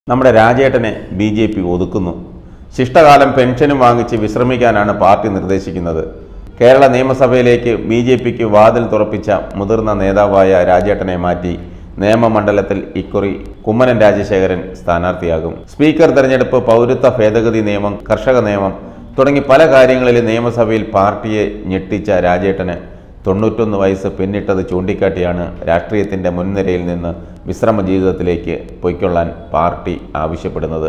നമ്മുടെ രാജേട്ടനെ B J P ഒതുക്കുന്നു ശിഷ്ടകാലം പെൻഷനും വാങ്ങിച്ച് വിശ്രമിക്കാനാണ് പാർട്ടി നിർദ്ദേശിക്കുന്നത് കേരള നിയമസഭയിലേക്ക് ബി ജെ പിക്ക് വാതിൽ തുറപ്പിച്ച മുതിർന്ന നേതാവായ രാജേട്ടനെ മാറ്റി നിയമമണ്ഡലത്തിൽ ഇക്കുറി കുമ്മനം രാജശേഖരൻ സ്ഥാനാർത്ഥിയാകും സ്പീക്കർ തെരഞ്ഞെടുപ്പ് പൗരത്വ ഭേദഗതി നിയമം കർഷക നിയമം തുടങ്ങി പല കാര്യങ്ങളിലും നിയമസഭയിൽ പാർട്ടിയെ ഞെട്ടിച്ച രാജേട്ടന് തൊണ്ണൂറ്റൊന്ന് വയസ്സ് പിന്നിട്ടത് ചൂണ്ടിക്കാട്ടിയാണ് രാഷ്ട്രീയത്തിൻ്റെ മുൻനിരയിൽ നിന്ന് വിശ്രമ ജീവിതത്തിലേക്ക് പൊയ്ക്കൊള്ളാൻ പാർട്ടി ആവശ്യപ്പെടുന്നത്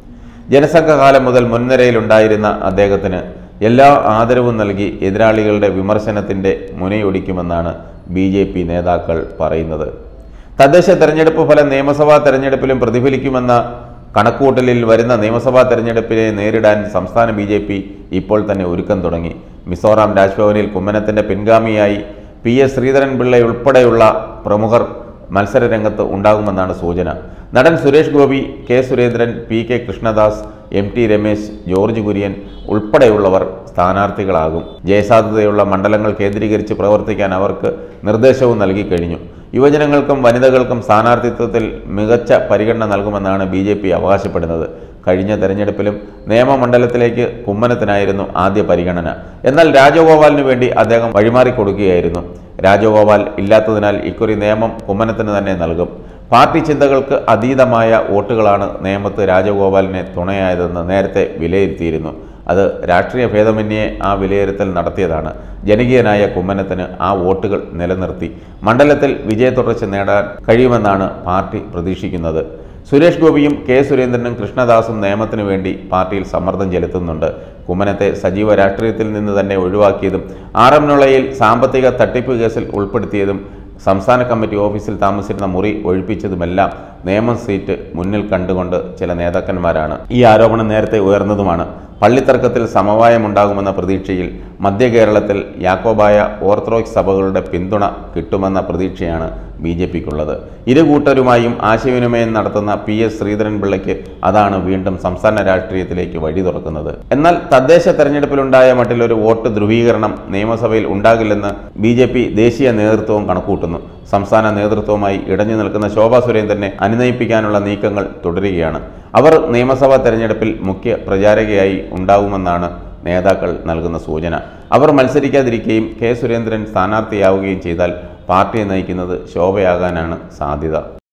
ജനസംഘകാലം മുതൽ മുൻനിരയിലുണ്ടായിരുന്ന അദ്ദേഹത്തിന് എല്ലാ ആദരവും നൽകി എതിരാളികളുടെ വിമർശനത്തിൻ്റെ മുനയൊടിക്കുമെന്നാണ് ബി ജെ പി നേതാക്കൾ പറയുന്നത് തദ്ദേശ തെരഞ്ഞെടുപ്പ് ഫലം നിയമസഭാ തെരഞ്ഞെടുപ്പിലും പ്രതിഫലിക്കുമെന്ന കണക്കൂട്ടലിൽ വരുന്ന നിയമസഭാ തെരഞ്ഞെടുപ്പിനെ നേരിടാൻ സംസ്ഥാന ബി ജെ പി ഇപ്പോൾ തന്നെ ഒരുക്കം തുടങ്ങി മിസോറാം രാജ്ഭവനിൽ കുമ്മനത്തിൻ്റെ പിൻഗാമിയായി പി എസ് ശ്രീധരൻപിള്ള ഉൾപ്പെടെയുള്ള പ്രമുഖർ മത്സരരംഗത്ത് ഉണ്ടാകുമെന്നാണ് സൂചന നടൻ Suresh Gopi K Surendran P K Krishnadas M T Ramesh George Kurian ഉൾപ്പെടെയുള്ളവർ സ്ഥാനാർത്ഥികളാകും ജയസാധ്യതയുള്ള മണ്ഡലങ്ങൾ കേന്ദ്രീകരിച്ച് പ്രവർത്തിക്കാൻ അവർക്ക് നിർദ്ദേശവും നൽകി കഴിഞ്ഞു യുവജനങ്ങൾക്കും വനിതകൾക്കും സ്ഥാനാർത്ഥിത്വത്തിൽ മികച്ച പരിഗണന നൽകുമെന്നാണ് ബി ജെ പി അവകാശപ്പെടുന്നത് കഴിഞ്ഞ തെരഞ്ഞെടുപ്പിലും നിയമമണ്ഡലത്തിലേക്ക് കുമ്മനത്തിനായിരുന്നു ആദ്യ പരിഗണന എന്നാൽ രാജഗോപാലിന് വേണ്ടി അദ്ദേഹം വഴിമാറി കൊടുക്കുകയായിരുന്നു രാജഗോപാൽ ഇല്ലാത്തതിനാൽ ഇക്കുറി നിയമം കുമ്മനത്തിന് തന്നെ നൽകും പാർട്ടി ചിന്തകൾക്ക് അതീതമായ വോട്ടുകളാണ് നേമത്ത് രാജഗോപാലിനെ തുണയായതെന്ന് നേരത്തെ വിലയിരുത്തിയിരുന്നു അത് രാഷ്ട്രീയ ഭേദമന്യേ ആ വിലയിരുത്തൽ നടത്തിയതാണ് ജനകീയനായ കുമ്മനത്തിന് ആ വോട്ടുകൾ നിലനിർത്തി മണ്ഡലത്തിൽ വിജയത്തുടർച്ച നേടാൻ കഴിയുമെന്നാണ് പാർട്ടി പ്രതീക്ഷിക്കുന്നത് സുരേഷ് ഗോപിയും കെ സുരേന്ദ്രനും കൃഷ്ണദാസും നിയമത്തിനു വേണ്ടി പാർട്ടിയിൽ സമ്മർദ്ദം ചെലുത്തുന്നുണ്ട് കുമ്മനത്തെ സജീവ രാഷ്ട്രീയത്തിൽ നിന്ന് തന്നെ ഒഴിവാക്കിയതും ആർ എം നുളയിൽ സാമ്പത്തിക തട്ടിപ്പ് കേസിൽ ഉൾപ്പെടുത്തിയതും സംസ്ഥാന കമ്മിറ്റി ഓഫീസിൽ താമസിച്ചിരുന്ന മുറി ഒഴിപ്പിച്ചതുമെല്ലാം നിയമം സീറ്റ് മുന്നിൽ കണ്ടുകൊണ്ട് ചില നേതാക്കന്മാരാണ് ഈ ആരോപണം നേരത്തെ ഉയർന്നതുമാണ് പള്ളിത്തർക്കത്തിൽ സമവായമുണ്ടാകുമെന്ന പ്രതീക്ഷയിൽ മധ്യ കേരളത്തിൽ യാക്കോബായ ഓർത്തഡോക്സ് സഭകളുടെ പിന്തുണ കിട്ടുമെന്ന പ്രതീക്ഷയാണ് ബി ജെ പിക്കുള്ളത് ഇരു കൂട്ടരുമായും ആശയവിനിമയം നടത്തുന്ന പി എസ് ശ്രീധരൻപിള്ളയ്ക്ക് അതാണ് വീണ്ടും സംസ്ഥാന രാഷ്ട്രീയത്തിലേക്ക് വഴി തുറക്കുന്നത് എന്നാൽ തദ്ദേശ തെരഞ്ഞെടുപ്പിലുണ്ടായ മട്ടിലൊരു വോട്ട് ധ്രുവീകരണം നിയമസഭയിൽ ഉണ്ടാകില്ലെന്ന് ബി ജെ പി ദേശീയ നേതൃത്വവും കണക്കൂട്ടുന്നു സംസ്ഥാന നേതൃത്വവുമായി ഇടഞ്ഞു നിൽക്കുന്ന ശോഭാ സുരേന്ദ്രനെ അനുനയിപ്പിക്കാനുള്ള നീക്കങ്ങൾ തുടരുകയാണ് അവർ നിയമസഭാ തെരഞ്ഞെടുപ്പിൽ മുഖ്യ പ്രചാരകയായി ഉണ്ടാവുമെന്നാണ് നേതാക്കൾ നൽകുന്ന സൂചന അവർ മത്സരിക്കാതിരിക്കുകയും കെ സുരേന്ദ്രൻ സ്ഥാനാർത്ഥിയാവുകയും ചെയ്താൽ പാർട്ടിയെ നയിക്കുന്നത് ശോഭയാകാനാണ് സാധ്യത